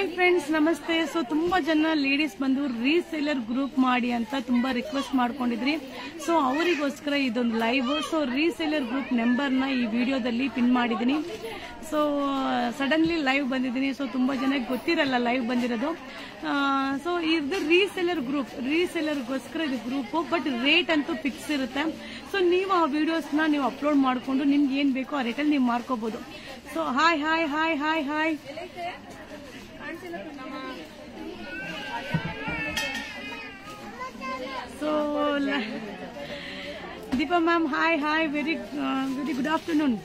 hi friends ನಮಸ್ತೆ so ತುಂಬಾ ಜನ ಲೇಡೀಸ್ ಬಂದು ರೀಸೇಲರ್ ಗ್ರೂಪ್ ಮಾಡಿ ಅಂತ ತುಂಬಾ ರಿಕ್ವೆಸ್ಟ್ ಮಾಡ್ಕೊಂಡಿದ್ರಿ ಸೊ ಅವರಿಗೋಸ್ಕರ ಇದೊಂದು ಲೈವ್ ಸೊ ರೀಸೇಲರ್ ಗ್ರೂಪ್ ನಂಬರ್ನ ಈ ವಿಡಿಯೋದಲ್ಲಿ ಪಿನ್ ಮಾಡಿದ್ದೀನಿ ಸೊ ಸಡನ್ಲಿ ಲೈವ್ ಬಂದಿದ್ದೀನಿ ಸೊ ತುಂಬಾ ಜನಕ್ಕೆ ಗೊತ್ತಿರಲ್ಲ ಲೈವ್ ಬಂದಿರೋದು ಸೊ ಇದು ರೀಸೆಲರ್ ಗ್ರೂಪ್ ರೀಸೆಲರ್ಗೋಸ್ಕರ ಇದು ಗ್ರೂಪ್ ಬಟ್ ರೇಟ್ ಅಂತೂ ಫಿಕ್ಸ್ ಇರುತ್ತೆ ಸೊ ನೀವು ಆ ವಿಡಿಯೋಸ್ನ ನೀವು ಅಪ್ಲೋಡ್ ಮಾಡಿಕೊಂಡು ನಿಮ್ಗೆ ಏನ್ ಬೇಕೋ ಆ ರೇಟಲ್ಲಿ ನೀವು ಮಾಡ್ಕೋಬಹುದು so hi hi hi hi hi so Deepa ma'am hi hi very very good afternoon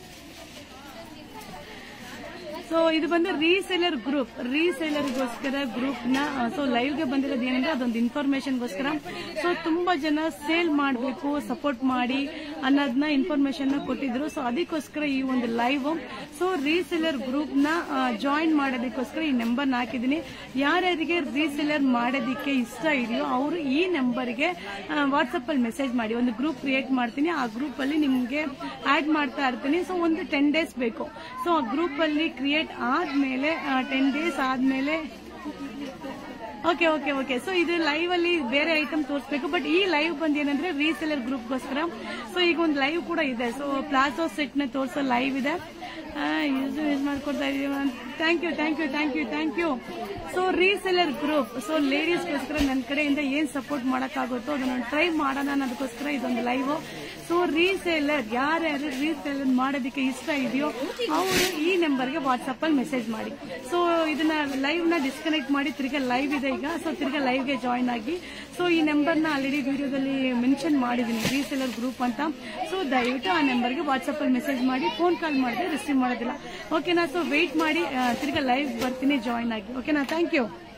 so ಇದು ಬಂದು ರೀಸೇಲರ್ ಗ್ರೂಪ್ ರೀಸೇಲರ್ಗೋಸ್ಕರ ಗ್ರೂಪ್ ನ ಸೊ ಲೈವ್ ಗೆ ಬಂದಿರೋದು ಏನಂದ್ರೆ ಅದೊಂದು ಇನ್ಫಾರ್ಮೇಶನ್ಗೋಸ್ಕರ ಸೊ ತುಂಬಾ ಜನ ಸೇಲ್ ಮಾಡಬೇಕು ಸಪೋರ್ಟ್ ಮಾಡಿ ಅನ್ನೋದನ್ನ ಇನ್ಫಾರ್ಮೇಶನ್ ಕೊಟ್ಟಿದ್ರು ಸೊ ಅದಕ್ಕೋಸ್ಕರ ಈ ಒಂದು ಲೈವ್ ಸೊ ರೀಸೇಲರ್ ಗ್ರೂಪ್ ನ ಜಾಯಿನ್ ಮಾಡೋದಕ್ಕೋಸ್ಕರ ಈ ನಂಬರ್ ಹಾಕಿದ್ದೀನಿ ಯಾರ್ಯಾರಿಗೆ ರೀಸೇಲರ್ ಮಾಡೋದಕ್ಕೆ ಇಷ್ಟ ಇದೆಯೋ ಅವರು ಈ ನಂಬರ್ಗೆ ವಾಟ್ಸಪ್ ಅಲ್ಲಿ ಮೆಸೇಜ್ ಮಾಡಿ ಒಂದು ಗ್ರೂಪ್ ಕ್ರಿಯೇಟ್ ಮಾಡ್ತೀನಿ ಆ ಗ್ರೂಪ್ ಅಲ್ಲಿ ನಿಮ್ಗೆ ಆಡ್ ಮಾಡ್ತಾ ಇರ್ತೀನಿ ಸೊ ಒಂದು ಟೆನ್ ಡೇಸ್ ಬೇಕು ಸೊ ಆ ಗ್ರೂಪ್ ಅಲ್ಲಿ ಕ್ರಿಯೇಟ್ ಆದ್ಮೇಲೆ ಟೆನ್ ಡೇಸ್ ಆದ್ಮೇಲೆ ಓಕೆ ಓಕೆ ಓಕೆ ಸೊ ಇದು ಲೈವ್ ಅಲ್ಲಿ ಬೇರೆ ಐಟಮ್ ತೋರಿಸ್ಬೇಕು ಬಟ್ ಈ ಲೈವ್ ಬಂದ್ ಏನಂದ್ರೆ ರೀಸೆಲರ್ ಗ್ರೂಪ್ಗೋಸ್ಕರ ಸೊ ಈಗ ಒಂದು ಲೈವ್ ಕೂಡ ಇದೆ ಸೊ ಪ್ಲಾಜೋ ಸೆಟ್ ನ ತೋರಿಸೋ ಲೈವ್ ಇದೆ ಯೂಸ್ ಯೂಸ್ ಮಾಡ್ಕೊಡ್ತಾ ಇದೀವಿ thank you thank you thank you thank you so reseller group so ಲೇಡೀಸ್ಗೋಸ್ಕರ ನನ್ನ ಕಡೆಯಿಂದ ಏನ್ ಸಪೋರ್ಟ್ ಮಾಡೋಕ್ಕಾಗುತ್ತೋ ಅದನ್ನ ಟ್ರೈ ಮಾಡೋಣ ಅನ್ನೋದಕ್ಕೋಸ್ಕರ ಇದೊಂದು ಲೈವ್ ಸೊ ರೀಸೇಲರ್ ಯಾರ್ಯಾರು ರೀಸೇಲರ್ ಮಾಡೋದಕ್ಕೆ ಇಷ್ಟ ಇದೆಯೋ ಅವರು ಈ ನಂಬರ್ಗೆ ವಾಟ್ಸಪ್ ಅಲ್ಲಿ ಮೆಸೇಜ್ ಮಾಡಿ ಸೊ ಇದನ್ನ ಲೈವ್ ನ ಡಿಸ್ಕನೆಕ್ಟ್ ಮಾಡಿ ತಿರ್ಗಾ ಲೈವ್ ಇದೆ ಈಗ ಸೊ ತಿರ್ಗಾ ಲೈವ್ ಗೆ ಜಾಯಿನ್ ಆಗಿ ಸೊ ಈ ನಂಬರ್ನ ಆಲ್ರೆಡಿ ವಿಡಿಯೋದಲ್ಲಿ ಮೆನ್ಷನ್ ಮಾಡಿದ್ದೀನಿ ರೀಸೇಲರ್ ಗ್ರೂಪ್ ಅಂತ ಸೊ ದಯವಿಟ್ಟು ಆ ನಂಬರ್ಗೆ ವಾಟ್ಸಪ್ ಅಲ್ಲಿ ಮೆಸೇಜ್ ಮಾಡಿ ಫೋನ್ ಕಾಲ್ ಮಾಡಿದ್ರೆ ರಿಸೀವ್ ಮಾಡೋದಿಲ್ಲ ಓಕೆನಾ ಸೊ ವೆಯ್ಟ್ ಮಾಡಿ ಆ, ತಿರ್ಗಾ ಲೈವ್ ಬರ್ತೀನಿ ಜಾಯಿನ್ ಆಗಿ ಓಕೆನಾ ಥ್ಯಾಂಕ್ ಯು